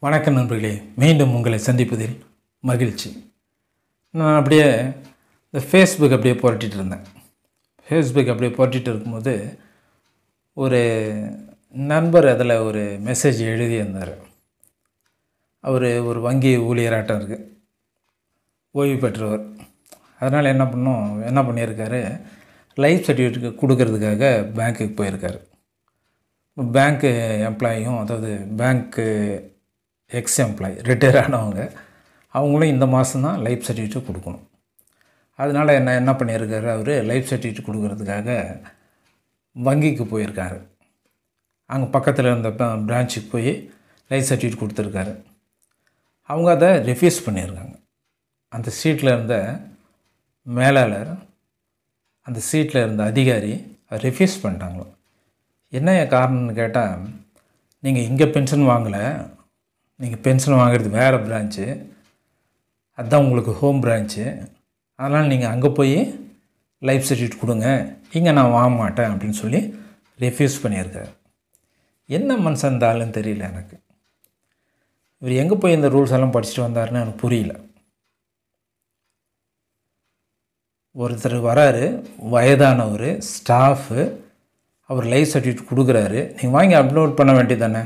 வணக்கம் நண்பர்களே மீண்டும் உங்களை சந்திப்பதில் மகிழ்ச்சி நான் அப்படியே இந்த ஃபேஸ்புக் அப்படியே புரட்டிட்டு இருந்தேன் ஃபேஸ்புக் அப்படியே புரட்டிட்டு இருக்கும்போது ஒரு நண்பர் அதில் ஒரு மெசேஜ் எழுதியிருந்தார் அவர் ஒரு வங்கி ஊழியராட்டம் இருக்குது ஓய்வு பெற்றவர் அதனால் என்ன பண்ணோம் என்ன பண்ணியிருக்காரு லைஃப் சர்டிஃபிகேட் கொடுக்கறதுக்காக பேங்க்குக்கு போயிருக்காரு பேங்க்கு எம்ப்ளாயும் அதாவது பேங்க்கு எக்ஸ் எம்ப்ளாயி ரிட்டையர் ஆனவங்க அவங்களும் இந்த மாதம் தான் லைஃப் சர்டிஃபிகேட் கொடுக்கணும் அதனால் என்ன என்ன பண்ணியிருக்காரு அவர் லைஃப் சர்டிஃபிகேட் கொடுக்கறதுக்காக வங்கிக்கு போயிருக்காரு அங்கே பக்கத்தில் இருந்த பிரான்ச்சுக்கு போய் லைஃப் சர்டிஃபிகேட் கொடுத்துருக்காரு அவங்க அதை ரெஃப்யூஸ் பண்ணியிருக்காங்க அந்த சீட்டில் இருந்த மேலாளர் அந்த சீட்டில் இருந்த அதிகாரி ரெஃப்யூஸ் பண்ணிட்டாங்களோ என்ன காரணம்னு கேட்டால் நீங்கள் இங்கே பென்ஷன் வாங்கலை நீங்கள் பென்ஷன் வாங்குறது வேறு பிரான்ச்சு அதுதான் உங்களுக்கு ஹோம் பிரான்ச்சு அதனால் நீங்கள் அங்கே போய் லைஃப் சர்டிஃபிகேட் கொடுங்க இங்கே நான் வாங்க மாட்டேன் அப்படின்னு சொல்லி ரெஃப்யூஸ் பண்ணியிருக்காரு என்ன மனுஷன் இந்த ஆளுன்னு தெரியல எனக்கு இவர் எங்கே போய் இந்த ரூல்ஸ் எல்லாம் படிச்சுட்டு வந்தாருன்னு எனக்கு புரியல ஒருத்தர் வராரு வயதானவர் ஸ்டாஃபு அவர் லைஃப் சர்டிஃபிகேட் கொடுக்குறாரு நீங்கள் வாங்கி அப்லோட் பண்ண வேண்டியது தானே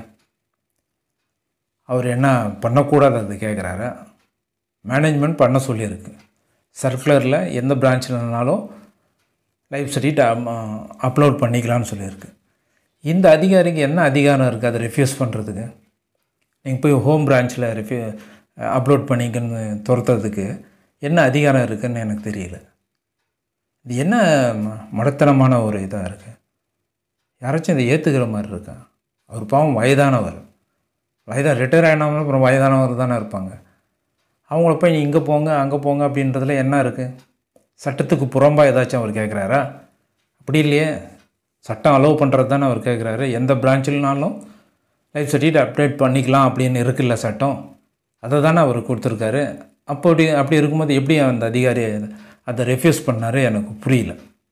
அவர் என்ன பண்ணக்கூடாது அது கேட்குறாரு மேனேஜ்மெண்ட் பண்ண சொல்லியிருக்கு சர்க்குலரில் எந்த பிரான்ச்சில்னாலும் லைஃப் சர்டிஃபிகேட் அப்லோட் பண்ணிக்கலாம்னு சொல்லியிருக்கு இந்த அதிகாரிக்கு என்ன அதிகாரம் இருக்குது அதை ரெஃப்யூஸ் பண்ணுறதுக்கு நீங்கள் போய் ஹோம் பிரான்ச்சில் ரெஃப்யூ அப்லோட் பண்ணிக்கன்னு துரத்துறதுக்கு என்ன அதிகாரம் இருக்குதுன்னு எனக்கு தெரியல இது என்ன ம- மடத்தனமான ஒரு இதாக இருக்குது யாராச்சும் இதை ஏற்றுக்கிற மாதிரி இருக்கா அவர் பாவம் வயதானவர் வயதா ரிட்டையர் ஆகினவங்க அப்புறம் வயதானவர் தானே இருப்பாங்க அவங்கள போய் நீ இங்கே போங்க அங்கே போங்க அப்படின்றதுல என்ன இருக்குது சட்டத்துக்கு புறம்பாக ஏதாச்சும் அவர் கேட்குறாரா அப்படி இல்லையே சட்டம் அலோவ் பண்ணுறது தானே அவர் கேட்குறாரு எந்த பிரான்ச்சில்னாலும் லைஃப் சர்டிஃபிகேட் அப்டேட் பண்ணிக்கலாம் அப்படின்னு இருக்குல்ல சட்டம் அதை தானே அவர் கொடுத்துருக்காரு அப்படி அப்படி இருக்கும்போது எப்படி அந்த அதிகாரி அதை ரெஃப்யூஸ் பண்ணார் எனக்கு புரியல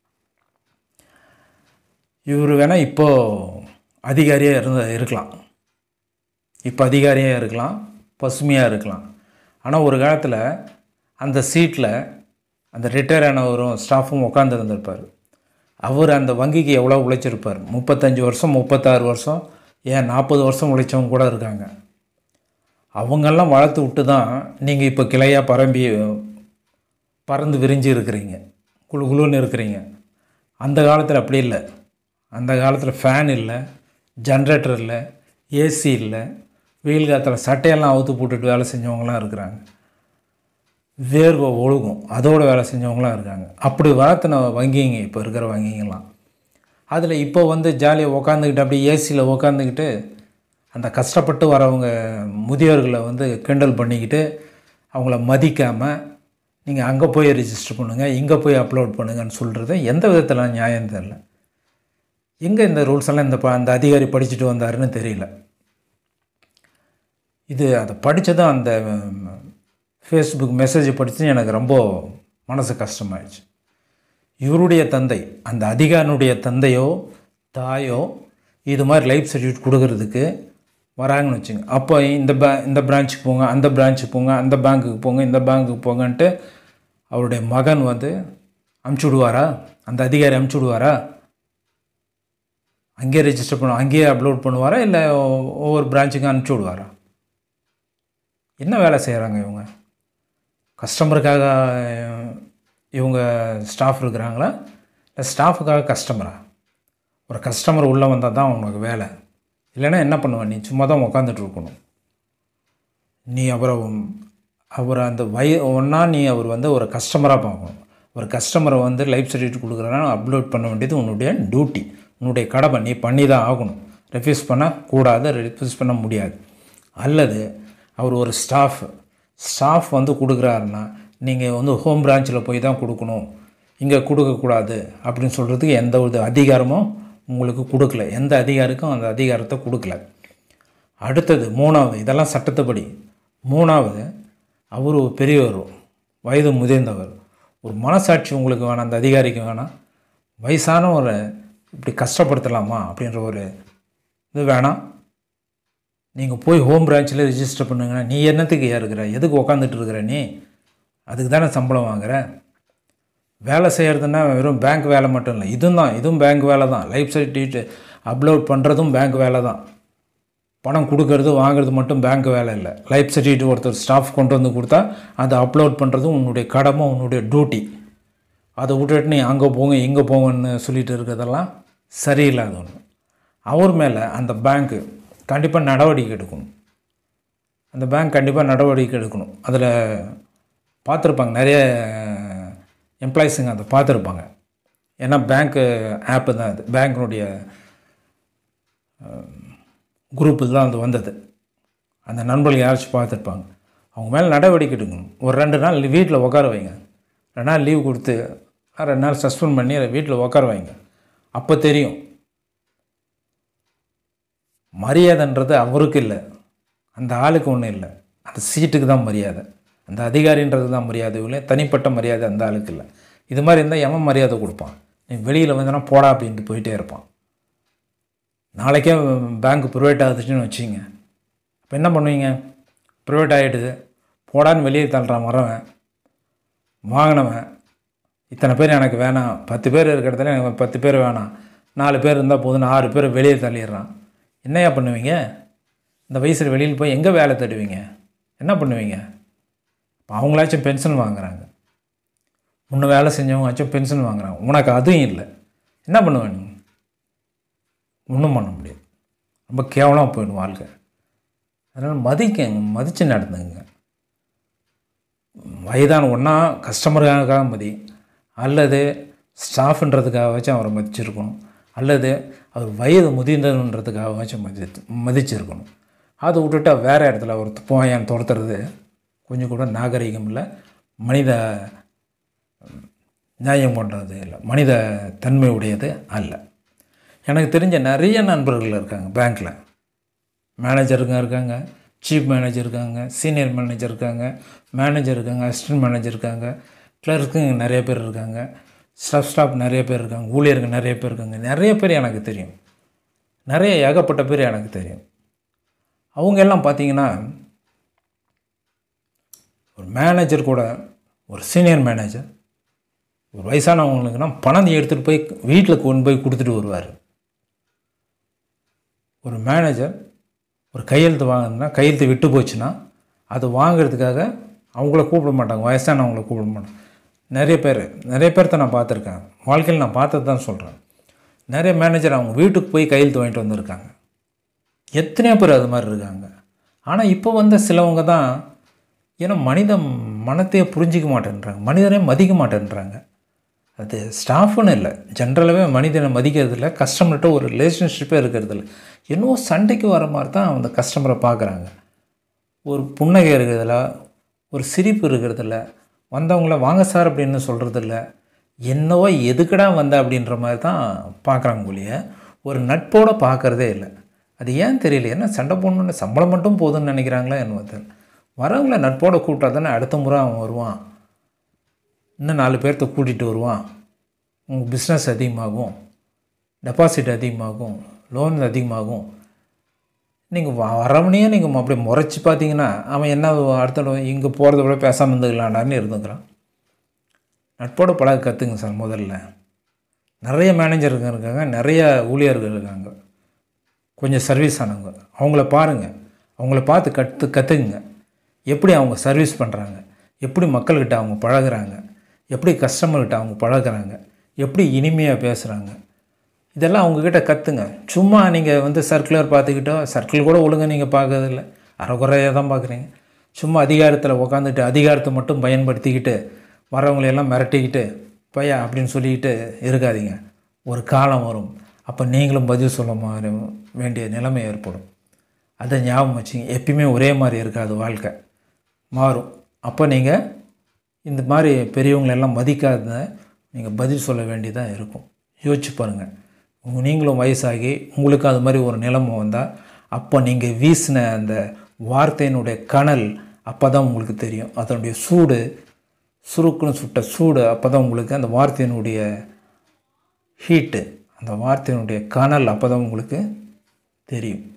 இவர் வேணால் இப்போது அதிகாரியாக இருந்த இருக்கலாம் இப்போ அதிகாரியாக இருக்கலாம் பசுமையாக இருக்கலாம் ஆனால் ஒரு காலத்தில் அந்த சீட்டில் அந்த ரிட்டையர் ஆனவரும் ஸ்டாஃபும் உட்காந்துருந்துருப்பார் அவர் அந்த வங்கிக்கு எவ்வளோ உழைச்சிருப்பார் முப்பத்தஞ்சு வருஷம் முப்பத்தாறு வருஷம் ஏன் நாற்பது வருஷம் உழைச்சவங்க கூட இருக்காங்க அவங்கெல்லாம் வளர்த்து விட்டு தான் நீங்கள் இப்போ கிளையாக பரம்பி பறந்து விரிஞ்சு இருக்கிறீங்க குழு குழுன்னு இருக்கிறீங்க அந்த காலத்தில் அப்படி இல்லை அந்த காலத்தில் ஃபேன் இல்லை ஜென்ரேட்டர் இல்லை ஏசி இல்லை வெயில் காலத்தில் சட்டையெல்லாம் அவுத்து போட்டுட்டு வேலை செஞ்சவங்களாம் இருக்கிறாங்க வேர்வை ஒழுகும் அதோட வேலை செஞ்சவங்களாம் இருக்காங்க அப்படி வளர்த்துன வங்கிங்க இப்போ இருக்கிற வங்கிங்கெல்லாம் அதில் இப்போ வந்து ஜாலியாக உக்காந்துக்கிட்டு அப்படியே ஏசியில் உக்காந்துக்கிட்டு அந்த கஷ்டப்பட்டு வரவங்க முதியோர்களை வந்து கிண்டல் பண்ணிக்கிட்டு அவங்கள மதிக்காமல் நீங்கள் அங்கே போய் ரிஜிஸ்டர் பண்ணுங்கள் இங்கே போய் அப்லோட் பண்ணுங்கன்னு சொல்கிறது எந்த விதத்தில் நியாயம் தெரில எங்கே இந்த ரூல்ஸ் எல்லாம் இந்த ப- அந்த அதிகாரி படிச்சுட்டு வந்தாருன்னு தெரியல இது அதை படித்ததும் அந்த ஃபேஸ்புக் மெசேஜ் படித்து எனக்கு ரொம்ப மனசு கஷ்டமாயிடுச்சு இவருடைய தந்தை அந்த அதிகாரினுடைய தந்தையோ தாயோ இது மாதிரி லைஃப் சர்டிஃபிகேட் கொடுக்கறதுக்கு வராங்கன்னு வச்சுங்க அப்போ இந்த பே இந்த பிரான்ச்சுக்கு போங்க அந்த பிரான்ச்சுக்கு போங்க அந்த பேங்க்குக்கு போங்க இந்த பேங்க்குக்கு போங்கன்ட்டு அவருடைய மகன் வந்து அமுச்சு விடுவாரா அந்த அதிகாரி அமுச்சு விடுவாரா அங்கேயே ரெஜிஸ்டர் பண்ண அங்கேயே அப்லோட் பண்ணுவாரா இல்லை ஒவ்வொரு பிரான்ச்சுக்கும் அனுப்பிச்சி விடுவாரா என்ன வேலை செய்கிறாங்க இவங்க கஸ்டமருக்காக இவங்க ஸ்டாஃப் இருக்கிறாங்களா இல்லை ஸ்டாஃபுக்காக கஸ்டமரா ஒரு கஸ்டமர் உள்ளே வந்தால் தான் உனக்கு வேலை இல்லைன்னா என்ன பண்ணுவ நீ சும்மா தான் உக்காந்துட்டு இருக்கணும் நீ அவரை அவர் அந்த வய ஒன்றா நீ அவர் வந்து ஒரு கஸ்டமராக பார்க்கணும் ஒரு கஸ்டமரை வந்து லைஃப் சர்டிஃபிகேட் கொடுக்குறனா அப்லோட் பண்ண வேண்டியது உன்னுடைய டியூட்டி உன்னுடைய கடமை நீ பண்ணி தான் ஆகணும் ரெஃப்யூஸ் பண்ண கூடாது ரெஃப்யூஸ் பண்ண முடியாது அல்லது அவர் ஒரு ஸ்டாஃப் ஸ்டாஃப் வந்து கொடுக்குறாருன்னா நீங்கள் வந்து ஹோம் பிரான்ச்சில் போய் தான் கொடுக்கணும் இங்கே கொடுக்கக்கூடாது அப்படின்னு சொல்கிறதுக்கு எந்த ஒரு அதிகாரமும் உங்களுக்கு கொடுக்கல எந்த அதிகாரிக்கும் அந்த அதிகாரத்தை கொடுக்கல அடுத்தது மூணாவது இதெல்லாம் சட்டத்துப்படி மூணாவது அவர் ஒரு பெரியவர் வயது முதிர்ந்தவர் ஒரு மனசாட்சி உங்களுக்கு வேணாம் அந்த அதிகாரிக்கு வேணாம் வயசான ஒரு இப்படி கஷ்டப்படுத்தலாமா அப்படின்ற ஒரு இது வேணாம் நீங்கள் போய் ஹோம் பிரான்ச்சில் ரிஜிஸ்டர் பண்ணுங்கன்னா நீ என்னத்துக்கு இருக்கிற எதுக்கு உக்காந்துட்டு இருக்கிற நீ அதுக்கு தானே சம்பளம் வாங்குற வேலை செய்கிறதுனா வெறும் பேங்க் வேலை மட்டும் இல்லை இதுவும் தான் இதுவும் பேங்க் வேலை தான் லைஃப் சர்டிஃபிகேட் அப்லோட் பண்ணுறதும் பேங்க் வேலை தான் பணம் கொடுக்கறது வாங்குறது மட்டும் பேங்க் வேலை இல்லை லைஃப் சர்டிஃபிகேட் ஒருத்தர் ஸ்டாஃப் கொண்டு வந்து கொடுத்தா அதை அப்லோட் பண்ணுறதும் உன்னுடைய கடமை உன்னுடைய டியூட்டி அதை விட்டுட்டு நீ அங்கே போங்க இங்கே போங்கன்னு சொல்லிட்டு இருக்கிறதெல்லாம் சரியில்லாத ஒன்று அவர் மேலே அந்த பேங்க்கு கண்டிப்பாக நடவடிக்கை எடுக்கணும் அந்த பேங்க் கண்டிப்பாக நடவடிக்கை எடுக்கணும் அதில் பார்த்துருப்பாங்க நிறைய எம்ப்ளாயிஸுங்க அதை பார்த்துருப்பாங்க ஏன்னா பேங்க்கு ஆப்பு தான் அது பேங்க்கினுடைய குரூப்பு தான் அது வந்தது அந்த நண்பர்கள் யாராச்சும் பார்த்துருப்பாங்க அவங்க மேலே நடவடிக்கை எடுக்கணும் ஒரு ரெண்டு நாள் வீட்டில் உட்கார வைங்க ரெண்டு நாள் லீவ் கொடுத்து ரெண்டு நாள் சஸ்பெண்ட் பண்ணி வீட்டில் உட்கார வைங்க அப்போ தெரியும் மரியாதைன்றது அவருக்கு இல்லை அந்த ஆளுக்கு ஒன்றும் இல்லை அந்த சீட்டுக்கு தான் மரியாதை அந்த அதிகாரின்றது தான் மரியாதை இல்லை தனிப்பட்ட மரியாதை அந்த ஆளுக்கு இல்லை இது மாதிரி இருந்தால் எவன் மரியாதை கொடுப்பான் நீ வெளியில் வந்தனா போடா அப்படின்ட்டு போயிட்டே இருப்பான் நாளைக்கே பேங்க் ப்ரைவேட் ஆகுதுன்னு வச்சுங்க அப்போ என்ன பண்ணுவீங்க ப்ரைவேட் ஆகிடுது போடான்னு வெளியே தள்ளுறான் வரவன் வாங்கினவன் இத்தனை பேர் எனக்கு வேணாம் பத்து பேர் இருக்கிற இடத்துல எனக்கு பத்து பேர் வேணாம் நாலு பேர் இருந்தால் போதுன்னு ஆறு பேர் வெளியே தள்ளிடுறான் என்னையா பண்ணுவீங்க இந்த வயசில் வெளியில் போய் எங்கே வேலை தேடுவீங்க என்ன பண்ணுவீங்க இப்போ அவங்களாச்சும் பென்ஷன் வாங்குறாங்க முன்ன வேலை செஞ்சவங்களாச்சும் பென்ஷன் வாங்குறாங்க உனக்கு அதுவும் இல்லை என்ன பண்ணுவ நீ ஒன்றும் பண்ண முடியாது ரொம்ப கேவலமாக போயிடும் வாழ்க்கை அதனால் மதிக்கங்க மதித்து நடந்துங்க வயதான ஒன்றா கஸ்டமருக்காக மதி அல்லது ஸ்டாஃப்ன்றதுக்காகவாச்சும் அவரை மதிச்சிருக்கணும் அல்லது அவர் வயது முதிர்ந்ததுன்றதுக்காகவாச்சும் மதி மதிச்சிருக்கணும் அதை விட்டுட்டா வேறு இடத்துல ஒரு போயான் துரத்துறது கொஞ்சம் கூட நாகரிகம் இல்லை மனித நியாயம் கொண்டது இல்லை மனித தன்மை உடையது அல்ல எனக்கு தெரிஞ்ச நிறைய நண்பர்கள் இருக்காங்க பேங்க்கில் மேனேஜருங்க இருக்காங்க சீஃப் மேனேஜர் இருக்காங்க சீனியர் மேனேஜர் இருக்காங்க மேனேஜர் இருக்காங்க அசிஸ்டன்ட் மேனேஜர் இருக்காங்க கிளர்க்குங்க நிறைய பேர் இருக்காங்க ஸ்டாஃப் ஸ்டாஃப் நிறைய பேர் இருக்காங்க ஊழியருங்க நிறைய பேர் இருக்காங்க நிறைய பேர் எனக்கு தெரியும் நிறைய ஏகப்பட்ட பேர் எனக்கு தெரியும் அவங்க எல்லாம் பார்த்தீங்கன்னா ஒரு மேனேஜர் கூட ஒரு சீனியர் மேனேஜர் ஒரு வயசானவங்களுக்குன்னா பணத்தை எடுத்துகிட்டு போய் வீட்டில் கொண்டு போய் கொடுத்துட்டு வருவார் ஒரு மேனேஜர் ஒரு கையெழுத்து வாங்கினா கையெழுத்து விட்டு போச்சுன்னா அது வாங்குறதுக்காக அவங்கள கூப்பிட மாட்டாங்க வயசானவங்கள கூப்பிட மாட்டாங்க நிறைய பேர் நிறைய பேர்த்த நான் பார்த்துருக்கேன் வாழ்க்கையில் நான் பார்த்தது தான் சொல்கிறேன் நிறைய மேனேஜர் அவங்க வீட்டுக்கு போய் கையெழுத்து வாங்கிட்டு வந்திருக்காங்க எத்தனையோ பேர் அது மாதிரி இருக்காங்க ஆனால் இப்போ வந்த சிலவங்க தான் ஏன்னா மனித மனத்தையே புரிஞ்சிக்க மாட்டேன்றாங்க மனிதனே மதிக்க மாட்டேன்றாங்க அது ஸ்டாஃப்னு இல்லை ஜென்ரலாகவே மனிதனை மதிக்கிறது இல்லை கஸ்டமர்கிட்ட ஒரு ரிலேஷன்ஷிப்பே இருக்கிறது இல்லை என்னவோ சண்டைக்கு வர மாதிரி தான் அந்த கஸ்டமரை பார்க்குறாங்க ஒரு புன்னகை இருக்கிறதில்ல ஒரு சிரிப்பு இருக்கிறதில்ல வந்தவங்கள வாங்க சார் அப்படின்னு சொல்கிறதில்ல என்னவோ எதுக்குடா வந்த அப்படின்ற மாதிரி தான் பார்க்குறாங்க ஒழிய ஒரு நட்போடு பார்க்குறதே இல்லை அது ஏன் தெரியல என்ன சண்டை போடணுன்னு சம்பளம் மட்டும் போதும்னு நினைக்கிறாங்களா என்ன தெரியல வரவங்கள நட்போட கூப்பிட்டா தானே அடுத்த முறை அவன் வருவான் இன்னும் நாலு பேர்த்த கூட்டிகிட்டு வருவான் உங்கள் பிஸ்னஸ் அதிகமாகும் டெபாசிட் அதிகமாகும் லோன் அதிகமாகும் நீங்கள் வரவனையே நீங்கள் அப்படியே முறைச்சி பார்த்தீங்கன்னா அவன் என்ன அடுத்த இங்கே போகிறத விட பேசாமல் இருந்துக்கலாண்டான்னு இருந்துக்கிறான் நட்போட பழக கற்றுங்க சார் முதல்ல நிறைய மேனேஜருங்க இருக்காங்க நிறைய ஊழியர்கள் இருக்காங்க கொஞ்சம் சர்வீஸ் ஆனவங்க அவங்கள பாருங்கள் அவங்கள பார்த்து கற்று கற்றுக்குங்க எப்படி அவங்க சர்வீஸ் பண்ணுறாங்க எப்படி மக்கள்கிட்ட அவங்க பழகுறாங்க எப்படி கஸ்டமர்கிட்ட அவங்க பழகுறாங்க எப்படி இனிமையாக பேசுகிறாங்க இதெல்லாம் அவங்கக்கிட்ட கற்றுங்க சும்மா நீங்கள் வந்து சர்க்குலர் பார்த்துக்கிட்டோ சர்க்கிள் கூட ஒழுங்காக நீங்கள் பார்க்கறதில்ல அறகுறையாக தான் பார்க்குறீங்க சும்மா அதிகாரத்தில் உக்காந்துட்டு அதிகாரத்தை மட்டும் பயன்படுத்திக்கிட்டு வரவங்களையெல்லாம் மிரட்டிக்கிட்டு பையா அப்படின்னு சொல்லிக்கிட்டு இருக்காதீங்க ஒரு காலம் வரும் அப்போ நீங்களும் பதில் சொல்ல மாதிரி வேண்டிய நிலைமை ஏற்படும் அதை ஞாபகம் வச்சுங்க எப்பயுமே ஒரே மாதிரி இருக்காது வாழ்க்கை மாறும் அப்போ நீங்கள் இந்த மாதிரி பெரியவங்களெல்லாம் மதிக்காத நீங்கள் பதில் சொல்ல வேண்டியதாக இருக்கும் யோசிச்சு பாருங்கள் உங்க நீங்களும் வயசாகி உங்களுக்கு அது மாதிரி ஒரு நிலைமை வந்தால் அப்போ நீங்கள் வீசின அந்த வார்த்தையினுடைய கனல் அப்போ தான் உங்களுக்கு தெரியும் அதனுடைய சூடு சுருக்குன்னு சுட்ட சூடு அப்போ தான் உங்களுக்கு அந்த வார்த்தையினுடைய ஹீட்டு அந்த வார்த்தையினுடைய கனல் அப்போ தான் உங்களுக்கு தெரியும்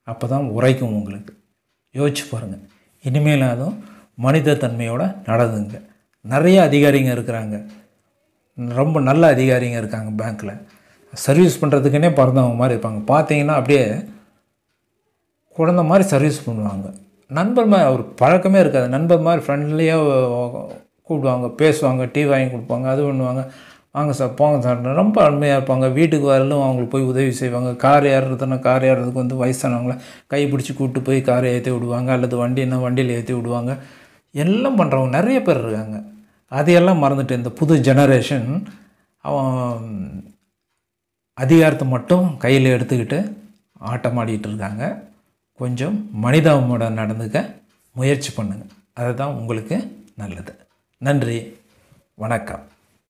அப்போ தான் உரைக்கும் உங்களுக்கு யோசிச்சு பாருங்கள் இனிமேலாதும் மனித தன்மையோட நடந்துங்க நிறைய அதிகாரிங்க இருக்கிறாங்க ரொம்ப நல்ல அதிகாரிங்க இருக்காங்க பேங்க்கில் சர்வீஸ் பண்ணுறதுக்குன்னே பிறந்தவங்க மாதிரி இருப்பாங்க பார்த்தீங்கன்னா அப்படியே குழந்த மாதிரி சர்வீஸ் பண்ணுவாங்க நண்பர் மாதிரி அவர் பழக்கமே இருக்காது நண்பர் மாதிரி ஃப்ரெண்ட்லியாக கூப்பிடுவாங்க பேசுவாங்க டீ வாங்கி கொடுப்பாங்க அது பண்ணுவாங்க வாங்க சார் போங்க சார் ரொம்ப அருமையாக இருப்பாங்க வீட்டுக்கு வரலும் அவங்களுக்கு போய் உதவி செய்வாங்க கார் ஏறுறதுன்னா கார் ஏறுறதுக்கு வந்து வயசானவங்கள கை பிடிச்சி கூப்பிட்டு போய் காரை ஏற்றி விடுவாங்க அல்லது வண்டின்னா வண்டியில் ஏற்றி விடுவாங்க எல்லாம் பண்ணுறவங்க நிறைய பேர் இருக்காங்க அதையெல்லாம் மறந்துட்டு இந்த புது ஜெனரேஷன் அவன் அதிகாரத்தை மட்டும் கையில் எடுத்துக்கிட்டு ஆட்டம் ஆடிட்டு இருக்காங்க கொஞ்சம் மனிதாபமோட நடந்துக்க முயற்சி பண்ணுங்கள் அதுதான் உங்களுக்கு நல்லது நன்றி வணக்கம்